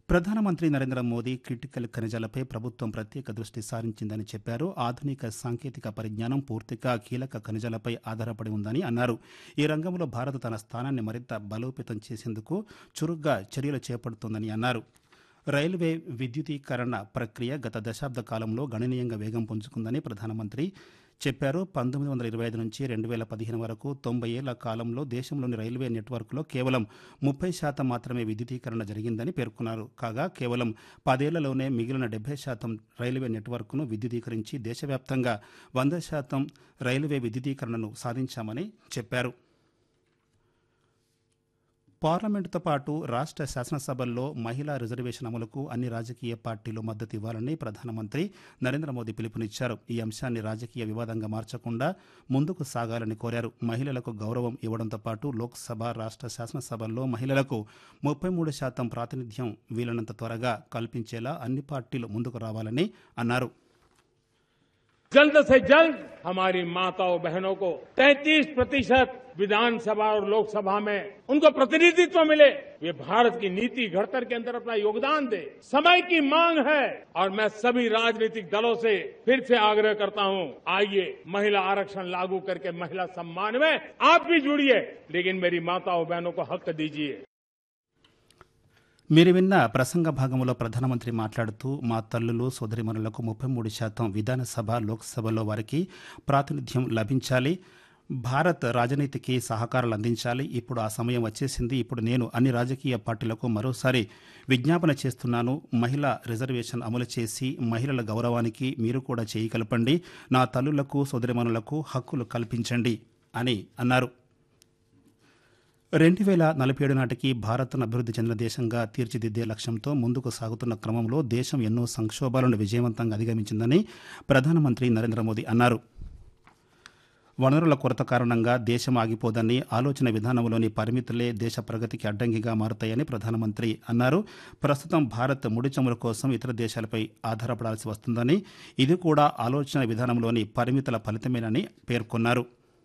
ప్రధానమంత్రి నరేంద్ర మోదీ క్రిటికల్ ఖనిజాలపై ప్రభుత్వం ప్రత్యేక దృష్టి సారించిందని చెప్పారు ఆధునిక సాంకేతిక పరిజ్ఞానం పూర్తిగా కీలక ఖనిజాలపై ఆధారపడి ఉందని అన్నారు ఈ రంగంలో భారత్ తన స్థానాన్ని మరింత బలోపేతం చేసేందుకు చురుగ్గా చర్యలు చేపడుతోందని అన్నారు రైల్వే విద్యుదీకరణ ప్రక్రియ గత దశాబ్ద కాలంలో గణనీయంగా వేగం పుంజుకుందని ప్రధానమంత్రి చెప్పారు పంతొమ్మిది వందల ఇరవై ఐదు నుంచి రెండు వేల పదిహేను వరకు తొంభై ఏళ్ల కాలంలో దేశంలోని రైల్వే నెట్వర్క్లో కేవలం ముప్పై శాతం మాత్రమే విద్యుదీకరణ జరిగిందని పేర్కొన్నారు కాగా కేవలం పదేళ్లలోనే మిగిలిన డెబ్బై శాతం రైల్వే నెట్వర్క్ను విద్యుదీకరించి దేశవ్యాప్తంగా వంద శాతం రైల్వే విద్యుదీకరణను సాధించామని చెప్పారు పార్లమెంటుతో పాటు రాష్ట్ర శాసనసభల్లో మహిళా రిజర్వేషన్ అమలుకు అన్ని రాజకీయ పార్టీలు మద్దతు ఇవ్వాలని ప్రధానమంత్రి నరేంద్ర మోదీ పిలుపునిచ్చారు ఈ అంశాన్ని రాజకీయ వివాదంగా మార్చకుండా ముందుకు సాగాలని కోరారు మహిళలకు గౌరవం ఇవ్వడంతో పాటు లోక్సభ రాష్ట్ర శాసనసభల్లో మహిళలకు ముప్పై మూడు శాతం ప్రాతినిధ్యం వీలైనంత త్వరగా కల్పించేలా అన్ని పార్టీలు ముందుకు రావాలని అన్నారు जल्द से जल्द हमारी माताओं बहनों को 33 प्रतिशत विधानसभा और लोकसभा में उनको प्रतिनिधित्व मिले वे भारत की नीति घड़तर के अंदर अपना योगदान दे समय की मांग है और मैं सभी राजनीतिक दलों से फिर से आग्रह करता हूं आइए महिला आरक्षण लागू करके महिला सम्मान में आप भी जुड़िए लेकिन मेरी माताओं बहनों को हक दीजिए మీరు విన్న ప్రసంగ భాగంలో ప్రధానమంత్రి మాట్లాడుతూ మా తల్లులు సోదరిమణులకు ముప్పై మూడు శాతం విధానసభ లోక్సభలో వారికి ప్రాతినిధ్యం లభించాలి భారత్ రాజనీతికి సహకారాలు అందించాలి ఇప్పుడు ఆ సమయం వచ్చేసింది ఇప్పుడు నేను అన్ని రాజకీయ పార్టీలకు మరోసారి విజ్ఞాపన చేస్తున్నాను మహిళా రిజర్వేషన్ అమలు చేసి మహిళల గౌరవానికి మీరు కూడా చేయి కలపండి నా తల్లులకు సోదరిమణులకు హక్కులు కల్పించండి అని అన్నారు రెండు వేల నలభై ఏడు నాటికి భారత్ను అభివృద్ధి చెందిన దేశంగా తీర్చిదిద్దే లక్ష్యంతో ముందుకు సాగుతున్న క్రమంలో దేశం ఎన్నో సంక్షోభాలను విజయవంతంగా అధిగమించిందని ప్రధానమంత్రి నరేంద్ర మోదీ అన్నారు వనరుల కొరత కారణంగా దేశం ఆగిపోదని ఆలోచన విధానంలోని పరిమితులే దేశ ప్రగతికి అడ్డంకిగా మారుతాయని ప్రధానమంత్రి అన్నారు ప్రస్తుతం భారత్ ముడి చమురు కోసం ఇతర దేశాలపై ఆధారపడాల్సి వస్తుందని ఇది కూడా ఆలోచన విధానంలోని పరిమితుల ఫలితమేనని పేర్కొన్నారు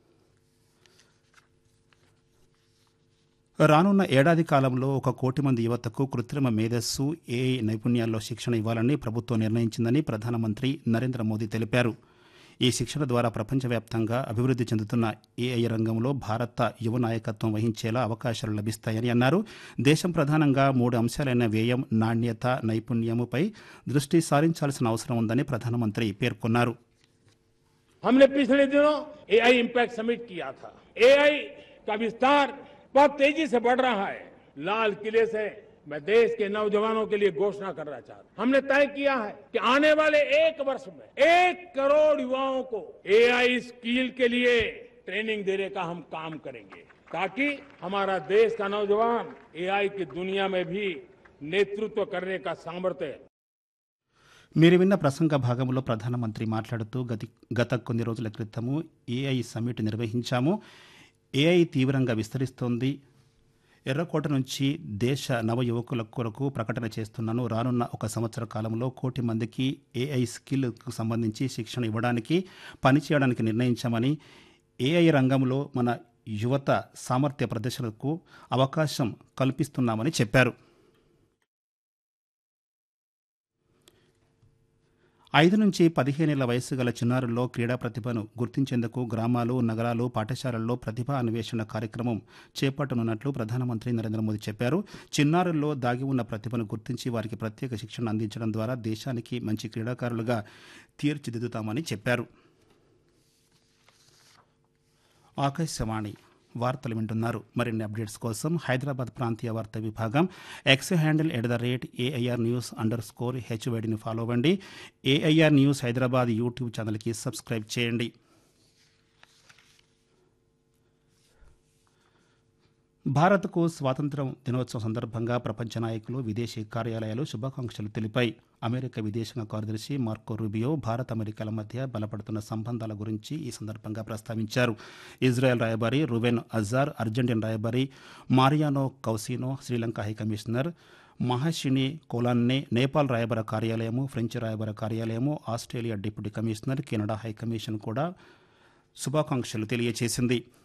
రానున్న ఏడాది కాలంలో ఒక కోటి మంది యువతకు కృత్రిమ మేధస్సు ఏఐ నైపుణ్యాల్లో శిక్షణ ఇవ్వాలని ప్రభుత్వం నిర్ణయించిందని ప్రధానమంత్రి నరేంద్ర మోదీ తెలిపారు ఈ శిక్షణ ద్వారా ప్రపంచవ్యాప్తంగా అభివృద్ధి చెందుతున్న ఏఐ రంగంలో భారత యువ నాయకత్వం వహించేలా అవకాశాలు లభిస్తాయని అన్నారు దేశం ప్రధానంగా మూడు అంశాలైన వ్యయం నాణ్యత నైపుణ్యముపై దృష్టి సారించాల్సిన అవసరం ఉందని ప్రధానమంత్రి పేర్కొన్నారు हमने पिछले दिनों एआई इम्पैक्ट समिट किया था एआई का विस्तार बहुत तेजी से बढ़ रहा है लाल किले से मैं देश के नौजवानों के लिए घोषणा करना चाहता हूं हमने तय किया है कि आने वाले एक वर्ष में एक करोड़ युवाओं को एआई स्किल के लिए ट्रेनिंग देने का हम काम करेंगे ताकि हमारा देश का नौजवान एआई की दुनिया में भी नेतृत्व करने का सामर्थ्य మీరు విన్న ప్రసంగ భాగంలో ప్రధానమంత్రి మాట్లాడుతూ గతి గత కొన్ని రోజుల క్రితము ఏఐ సమ్మిట్ నిర్వహించాము ఏఐ తీవ్రంగా విస్తరిస్తోంది ఎర్రకోట నుంచి దేశ నవ యువకుల కొరకు ప్రకటన చేస్తున్నాను రానున్న ఒక సంవత్సర కాలంలో కోటి మందికి ఏఐ స్కిల్కు సంబంధించి శిక్షణ ఇవ్వడానికి పనిచేయడానికి నిర్ణయించామని ఏఐ రంగంలో మన యువత సామర్థ్య ప్రదర్శనకు అవకాశం కల్పిస్తున్నామని చెప్పారు ఐదు నుంచి పదిహేనేళ్ల వయసు గల చిన్నారుల్లో క్రీడా ప్రతిభను గుర్తించేందుకు గ్రామాలు నగరాలు పాఠశాలల్లో ప్రతిభా అన్వేషణ కార్యక్రమం చేపట్టనున్నట్లు ప్రధానమంత్రి నరేంద్ర మోదీ చెప్పారు చిన్నారుల్లో దాగి ఉన్న ప్రతిభను గుర్తించి వారికి ప్రత్యేక శిక్షణ అందించడం ద్వారా దేశానికి మంచి క్రీడాకారులుగా తీర్చిదిద్దుతామని చెప్పారు ఆకాశవాణి వార్తలు వింటున్నారు మరిన్ని అప్డేట్స్ కోసం హైదరాబాద్ ప్రాంతీయ వార్తా విభాగం X handle at the rate AIR news underscore స్కోర్ హెచ్వైడిని ఫాలో అవ్వండి ఏఐఆర్ న్యూస్ హైదరాబాద్ యూట్యూబ్ ఛానల్కి సబ్స్క్రైబ్ చేయండి భారత్కు స్వాతంత్ర్యం దినోత్సవం సందర్భంగా ప్రపంచ నాయకులు విదేశీ కార్యాలయాలు శుభాకాంక్షలు తెలిపాయి అమెరికా విదేశాంగ కార్యదర్శి మార్కో రూబియో భారత్ అమెరికాల మధ్య బలపడుతున్న సంబంధాల గురించి ఈ సందర్భంగా ప్రస్తావించారు ఇజ్రాయెల్ రాయబారి రువెన్ అజార్ అర్జెంటీనా రాయబారి Mariano Causino Sri Lanka high commissioner Mahishini Kolonne Nepal రాయబార కార్యాలయము ఫ్రెంచ్ రాయబార కార్యాలయము Australia deputy commissioner Canada high commission కూడా శుభాకాంక్షలు తెలియజేసింది